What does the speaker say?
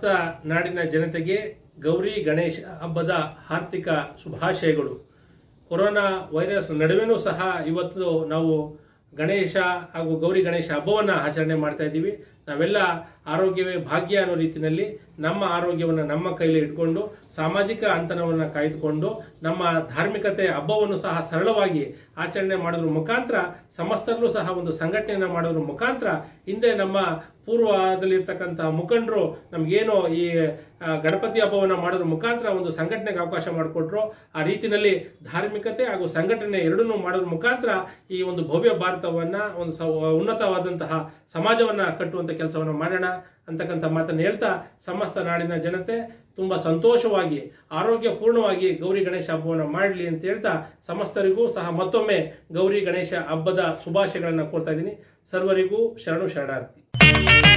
ಸಮಸ್ತ ನಾಡಿನ ಜನತೆಗೆ ಗೌರಿ ಗಣೇಶ ಹಬ್ಬದ ಆರ್ಥಿಕ ಶುಭಾಶಯಗಳು ಕೊರೋನಾ ವೈರಸ್ ನಡುವೆನೂ ಸಹ ಇವತ್ತು ನಾವು ಗಣೇಶ ಹಾಗೂ ಗೌರಿ ಗಣೇಶ ಹಬ್ಬವನ್ನು ಆಚರಣೆ ಮಾಡ್ತಾ ಇದ್ದೀವಿ ನಾವೆಲ್ಲ ಆರೋಗ್ಯವೇ ಭಾಗ್ಯ ಅನ್ನೋ ರೀತಿಯಲ್ಲಿ ನಮ್ಮ ಆರೋಗ್ಯವನ್ನು ನಮ್ಮ ಕೈಲಿ ಇಟ್ಕೊಂಡು ಸಾಮಾಜಿಕ ಅಂತರವನ್ನು ಕಾಯ್ದುಕೊಂಡು ನಮ್ಮ ಧಾರ್ಮಿಕತೆ ಹಬ್ಬವನ್ನು ಸಹ ಸರಳವಾಗಿ ಆಚರಣೆ ಮಾಡೋದ್ರ ಮುಖಾಂತರ ಸಮಸ್ತರಲ್ಲೂ ಸಹ ಒಂದು ಸಂಘಟನೆಯನ್ನು ಮಾಡೋದ್ರ ಮುಖಾಂತರ ಹಿಂದೆ ನಮ್ಮ ಪೂರ್ವದಲ್ಲಿರ್ತಕ್ಕಂಥ ಮುಖಂಡರು ನಮಗೇನೋ ಈ ಆ, ಗಣಪತಿ ಹಬ್ಬವನ್ನು ಮಾಡೋದ್ರ ಮುಖಾಂತರ ಒಂದು ಸಂಘಟನೆಗೆ ಅವಕಾಶ ಮಾಡಿಕೊಟ್ರು ಆ ರೀತಿಯಲ್ಲಿ ಧಾರ್ಮಿಕತೆ ಹಾಗೂ ಸಂಘಟನೆ ಎರಡನ್ನೂ ಮಾಡೋದ್ರ ಮುಖಾಂತರ ಈ ಒಂದು ಭವ್ಯ ಭಾರತವನ್ನ ಒಂದು ಸ- ಉನ್ನತವಾದಂತಹ ಸಮಾಜವನ್ನ ಕಟ್ಟುವಂತ ಕೆಲಸವನ್ನು ಮಾಡೋಣ ಅಂತಕ್ಕಂಥ ಮಾತನ್ನು ಹೇಳ್ತಾ ಸಮಸ್ತ ನಾಡಿನ ಜನತೆ ತುಂಬಾ ಸಂತೋಷವಾಗಿ ಆರೋಗ್ಯಪೂರ್ಣವಾಗಿ ಗೌರಿ ಗಣೇಶ ಹಬ್ಬವನ್ನು ಮಾಡಲಿ ಅಂತ ಹೇಳ್ತಾ ಸಮಸ್ತರಿಗೂ ಸಹ ಮತ್ತೊಮ್ಮೆ ಗೌರಿ ಗಣೇಶ ಹಬ್ಬದ ಶುಭಾಶಯಗಳನ್ನು ಕೋರ್ತಾ ಇದ್ದೀನಿ ಸರ್ವರಿಗೂ ಶರಣು ಶರಣಾರ್ಥಿ